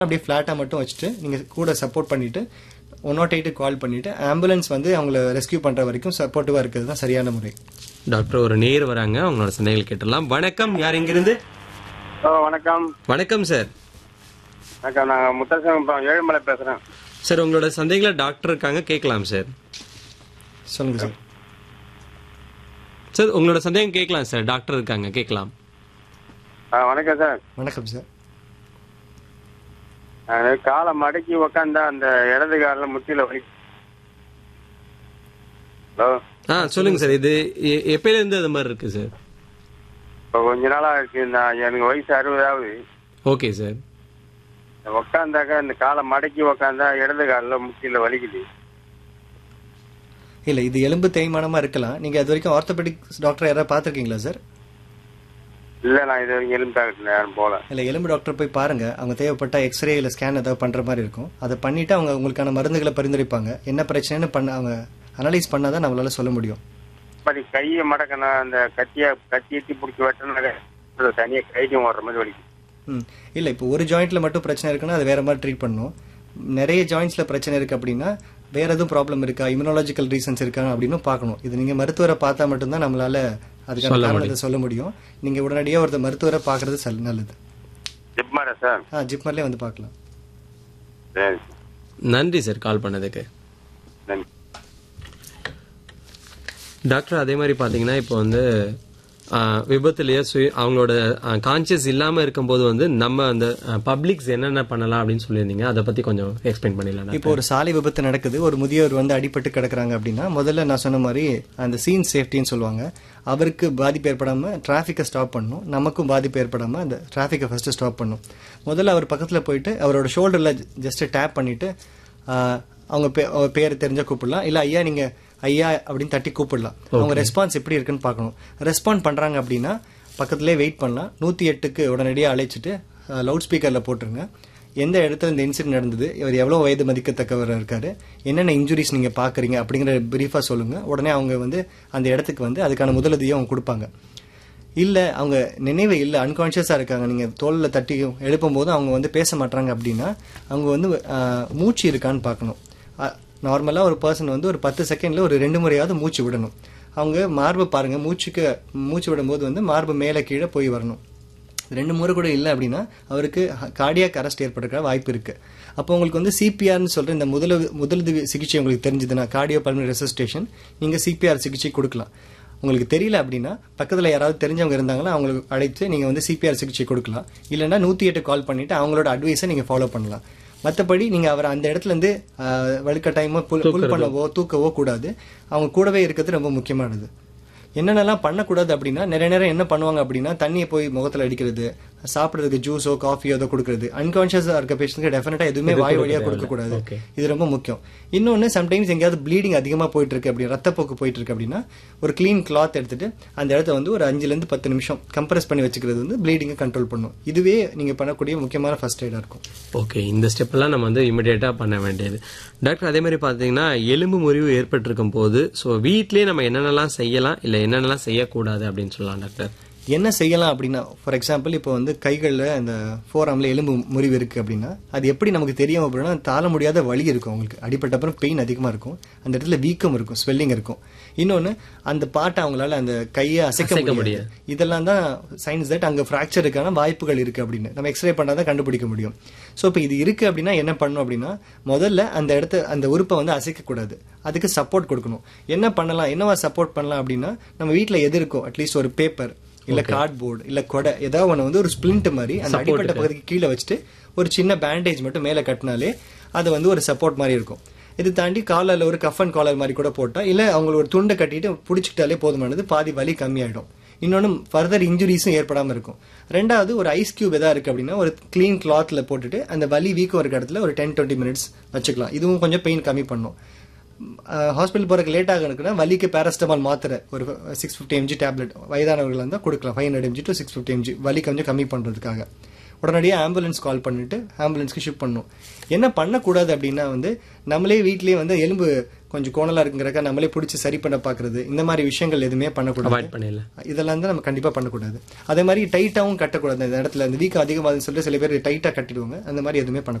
அப்படியே ஃப்ளாட்டாக மட்டும் வச்சுட்டு நீங்கள் கூட சப்போர்ட் பண்ணிட்டு ஒன் நாட் எயிட்டு கால் பண்ணிட்டு ஆம்புலன்ஸ் வந்து அவங்கள ரெஸ்கியூ பண்ணுற வரைக்கும் சப்போர்ட்டிவாக இருக்கிறது தான் சரியான முறை டாக்டர் ஒரு நேர் வராங்க அவங்களோட சந்தேகங்கள் கேட்டலாம் வணக்கம் யார் இங்கிருந்து ஓ வணக்கம் வணக்கம் சார் வணக்கம் நாங்கள் முத்தரசன் ஏழுமலை பேசுகிறேன் சார் உங்களோட சந்தேகங்களை டாக்டர் இருக்காங்க கேட்கலாம் சார் சொல்லுங்கள் சார் சார் உங்களோட சந்தேகம் கேட்கலாம் சார் டாக்டர் இருக்காங்க கேட்கலாம் ஆ வணக்கம் சார் வணக்கம் சார் நான் காலை மடக்கி உக்காந்தா அந்த இடது காலில் முட்டியில் வலி ஹலோ ஆ சொல்லுங்க சார் இது எ- எப்பயில இருந்து அது மாதிரி இருக்கு சார் இப்போ கொஞ்ச நாளாக இருக்கு நான் எனக்கு வயசு அறுபதாவது ஓகே சார் உக்காந்தாக்கா இந்த காலை மடக்கி உக்காந்தா இடது காலில் முட்டியில் வலிக்குது இல்லை இது எலும்பு தேய்மானமாக இருக்கலாம் நீங்கள் அது வரைக்கும் ஆர்த்தோபெடிக் டாக்டர் யாராவது பார்த்துருக்கீங்களா சார் இல்லை நான் இது வரைக்கும் எலும்பு டாக்டர் யாரும் போகல இல்லை எலும்பு டாக்டர் போய் பாருங்க அவங்க தேவைப்பட்ட எக்ஸ்ரே இல்லை ஸ்கேன் ஏதாவது பண்ணுற மாதிரி இருக்கும் அதை பண்ணிட்டு அவங்க உங்களுக்கான மருந்துகளை பரிந்துரைப்பாங்க என்ன பிரச்சனைன்னு பண்ண அவங்க அனலைஸ் பண்ணாதான் நம்மளால சொல்ல முடியும் மாதிரி கையை மடக்கணும் அந்த கத்தியை கத்தி எத்தி பிடிச்சி வெட்டினாக்க தனியாக கைக்கும் ஓடுற மாதிரி வலிக்குது ம் இல்லை இப்போ ஒரு ஜாயிண்ட்ல மட்டும் பிரச்சனை இருக்குன்னா அது வேற மாதிரி ட்ரீட் பண்ணணும் நிறைய ஜாயிண்ட்ஸ்ல பிரச்சனை இருக்கு அப்படின்னா வேற எதுவும் ப்ராப்ளம் இருக்கா இம்யூனாலஜிக்கல் ரீசன்ஸ் இருக்கா அப்படின்னு பார்க்கணும் இது நீங்க மருத்துவரை பார்த்தா மட்டும்தான் நம்மளால அதுக்கான காரணத்தை சொல்ல முடியும் நீங்க உடனடியாக ஒரு மருத்துவரை பார்க்கறது சல்- நல்லது ஜிப்மாரா சார் ஆ ஜிப்மர்லேயே வந்து பார்க்கலாம் சரி நன்றி சார் கால் பண்ணதுக்கு நன்றி டாக்டர் அதே மாதிரி பாத்தீங்கன்னா இப்போ வந்து ஆ, விபத்துலயே சுய அவங்களோட கான்சியஸ் இல்லாம இருக்கும்போது வந்து நம்ம அந்த பப்ளிக்ஸ் என்னென்ன பண்ணலாம் அப்படின்னு சொல்லியிருந்தீங்க அதை பத்தி கொஞ்சம் எக்ஸ்பிளைன் பண்ணிடலாம் இப்போ ஒரு சாலை விபத்து நடக்குது ஒரு முதியவர் வந்து அடிபட்டு கிடக்குறாங்க அப்படின்னா முதல்ல நான் சொன்ன மாதிரி அந்த சீன் சேஃப்டின்னு சொல்லுவாங்க அவருக்கு பாதிப்பு ஏற்படாம டிராஃபிக்கை ஸ்டாப் பண்ணணும் நமக்கும் பாதிப்பு ஏற்படாம அந்த டிராஃபிக்கை ஃபர்ஸ்ட் ஸ்டாப் பண்ணணும் முதல்ல அவர் பக்கத்துல போயிட்டு அவரோட ஷோல்டர்ல ஜஸ்ட் டேப் பண்ணிட்டு ஆஹ், அவங்க பே- அவர் பேர் தெரிஞ்ச கூப்பிடலாம் இல்ல ஐயா நீங்க ஐயா அப்படின்னு தட்டி கூப்பிடலாம் அவங்க ரெஸ்பான்ஸ் எப்படி இருக்குன்னு பார்க்கணும் ரெஸ்பாண்ட் பண்றாங்க அப்படின்னா பக்கத்துலேயே வெயிட் பண்ணலாம் நூத்தி எட்டுக்கு உடனடியாக அழைச்சிட்டு லவுட் ஸ்பீக்கர்ல போட்டுருங்க எந்த இடத்துல இந்த இன்சிடென்ட் நடந்தது இவர் எவ்வளவு வயது மதிக்கத்தக்கவர் இருக்காரு என்னென்ன இன்ஜுரிஸ் நீங்க பாக்குறீங்க அப்படிங்கிற பிரீஃபா சொல்லுங்க உடனே அவங்க வந்து அந்த இடத்துக்கு வந்து அதுக்கான முதலுதவியை அவங்க கொடுப்பாங்க இல்ல அவங்க நினைவு இல்ல அன்கான்ஷியஸா இருக்காங்க நீங்க தோல்ல தட்டி எழுப்பும் போது அவங்க வந்து பேச மாட்டாங்க அப்படின்னா அவங்க வந்து ஆஹ், மூச்சு இருக்கான்னு பார்க்கணும் நார்மலா ஒரு பர்சன் வந்து ஒரு பத்து செகண்ட்ல ஒரு ரெண்டு முறையாவது மூச்சு விடணும் அவங்க மார்பு பாருங்க மூச்சுக்கு மூச்சு விடும்போது வந்து மார்பு மேலே கீழே போய் வரணும் ரெண்டு முறை கூட இல்லை அப்படின்னா அவருக்கு கார்டியாக் அரெஸ்ட் ஏற்படுற வாய்ப்பு இருக்கு அப்போ உங்களுக்கு வந்து சிபிஆர்னு சொல்ற இந்த முதலுதவி முதலுதவி சிகிச்சை உங்களுக்கு தெரிஞ்சதுன்னா கார்டியோ பல்மனரி ரெசிஸ்டேஷன் நீங்க சிபிஆர் சிகிச்சை கொடுக்கலாம் உங்களுக்கு தெரியல அப்படின்னா பக்கத்துல யாராவது தெரிஞ்சவங்க இருந்தாங்கன்னா அவங்களுக்கு அழைத்து நீங்க வந்து சிபிஆர் சிகிச்சை கொடுக்கலாம் இல்லைன்னா நூத்தி எட்டு கால் பண்ணிட்டு அவங்களோட அட்வைஸை நீங்க ஃபாலோ பண்ணலாம் மற்றபடி நீங்க அவரை அந்த இடத்துல இருந்து ஆஹ், வலுக்கட்டாயமா புல் புல் பண்ணவோ தூக்கவோ கூடாது அவங்க கூடவே இருக்கிறது ரொம்ப முக்கியமானது என்னென்னலாம் பண்ணக்கூடாது அப்படின்னா நிறைய நேரம் என்ன பண்ணுவாங்க அப்படின்னா தண்ணியை போய் முகத்துல அடிக்கிறது சாப்பிடுறதுக்கு ஜூஸோ காஃபியோ ஏதோ கொடுக்கறது அன்கான்ஷியஸா இருக்க பேஷண்ட்க்கு டெஃபினட்டா எதுவுமே வாய் வழியா கொடுக்க கூடாது இது ரொம்ப முக்கியம் இன்னொன்னு சம்டைம்ஸ் எங்கேயாவது ப்ளீடிங் அதிகமா போயிட்டு இருக்கு அப்படி ரத்தப்போக்கு போயிட்டு இருக்கு அப்படின்னா ஒரு க்ளீன் கிளாத் எடுத்துட்டு அந்த இடத்த வந்து ஒரு அஞ்சுல இருந்து பத்து நிமிஷம் கம்ப்ரஸ் பண்ணி வச்சுக்கிறது வந்து ப்ளீடிங்கை கண்ட்ரோல் பண்ணும் இதுவே நீங்க பண்ணக்கூடிய முக்கியமான ஃபர்ஸ்ட் எய்டா இருக்கும் ஓகே இந்த ஸ்டெப் எல்லாம் நம்ம வந்து இமிடியேட்டா பண்ண வேண்டியது டாக்டர் அதே மாதிரி பாத்தீங்கன்னா எலும்பு முறிவு ஏற்பட்டிருக்கும் போது ஸோ வீட்லயே நம்ம என்னென்னலாம் செய்யலாம் இல்ல என்னென்னலாம் செய்யக்கூடாது அப்படின்னு சொல்லலாம் டாக்டர் என்ன செய்யலாம் அப்படின்னா ஃபார் எக்ஸாம்பிள் இப்போ வந்து கைகளில் அந்த ஃபோராமில் எலும்பு முறிவு இருக்கு அப்படின்னா அது எப்படி நமக்கு தெரியும் அப்படின்னா தாழ முடியாத வலி இருக்கும் உங்களுக்கு அடிப்பட்ட அப்புறம் பெயின் அதிகமாக இருக்கும் அந்த இடத்துல வீக்கம் இருக்கும் ஸ்வெல்லிங் இருக்கும் இன்னொன்று அந்த பாட்டை அவங்களால அந்த கையை அசைக்க முடியாது இதெல்லாம் தான் சயின்ஸ் தட் அங்கே ஃப்ராக்சருக்கான வாய்ப்புகள் இருக்கு அப்படின்னு நம்ம எக்ஸ்ரே பண்ணால் தான் கண்டுபிடிக்க முடியும் ஸோ இப்போ இது இருக்கு அப்படின்னா என்ன பண்ணணும் அப்படின்னா முதல்ல அந்த இடத்த அந்த உறுப்பை வந்து அசைக்கக்கூடாது அதுக்கு சப்போர்ட் கொடுக்கணும் என்ன பண்ணலாம் என்னவா சப்போர்ட் பண்ணலாம் அப்படின்னா நம்ம வீட்டில் எது இருக்கோ அட்லீஸ்ட் ஒரு பேப்பர் இல்ல கார்ட்போர்டு இல்ல கொடை ஏதாவது ஒண்ணு வந்து ஒரு ஸ்பிளிண்ட் மாதிரி அந்த அடிப்பட்ட பகுதிக்கு கீழே வச்சுட்டு ஒரு சின்ன பேண்டேஜ் மட்டும் மேல கட்டினாலே அது வந்து ஒரு சப்போர்ட் மாதிரி இருக்கும் இது தாண்டி காலர்ல ஒரு கஃப் அண்ட் காலர் மாதிரி கூட போட்டா இல்ல அவங்க ஒரு துண்டை கட்டிட்டு பிடிச்சிக்கிட்டாலே போதுமானது பாதி வலி கம்மியாயிடும் இன்னொன்னு ஃபர்தர் இன்ஜுரிஸும் ஏற்படாம இருக்கும் ரெண்டாவது ஒரு ஐஸ் கியூப் எதா இருக்கு அப்படின்னா ஒரு க்ளீன் கிளாத்ல போட்டுட்டு அந்த வலி வீக்கம் இருக்க இடத்துல ஒரு டென் டுவெண்ட்டி மினிட்ஸ் வச்சுக்கலாம் இதுவும் கொஞ்சம் பெயின் கம்மி பண்ணும் ஹாஸ்பிட்டல் போறதுக்கு லேட் ஆகுனுக்குன்னா வலிக்கு பேரஸ்டமால் மாத்திரை ஒரு சிக்ஸ் ஃபிஃப்டி எம்ஜி டேப்லெட் வயதானவர்கள் இருந்தால் கொடுக்கலாம் five hundred mg to six fifty mg வலி கொஞ்சம் கம்மி பண்றதுக்காக உடனடியாக ஆம்புலன்ஸ் கால் பண்ணிட்டு ஆம்புலன்ஸ்க்கு ஷிஃப்ட் பண்ணணும் என்ன பண்ணக்கூடாது அப்படின்னா வந்து நம்மளே வீட்லயே வந்து எலும்பு கொஞ்சம் கோணலா இருக்குங்கிறக்க நம்மளே பிடிச்சி சரி பண்ண பார்க்கறது இந்த மாதிரி விஷயங்கள் எதுவுமே பண்ணக்கூடாது அவாய்ட் பண்ணிடல இதெல்லாம் தான் நம்ம கண்டிப்பா பண்ணக்கூடாது அதே மாதிரி டைட்டாவும் கட்டக்கூடாது இந்த இடத்துல இந்த வீக்கம் அதிகமாகுதுன்னு சொல்லிட்டு சில பேர் டைட்டா கட்டிடுவாங்க அந்த மாதிரி எதுவுமே பண்ணக்கூடாது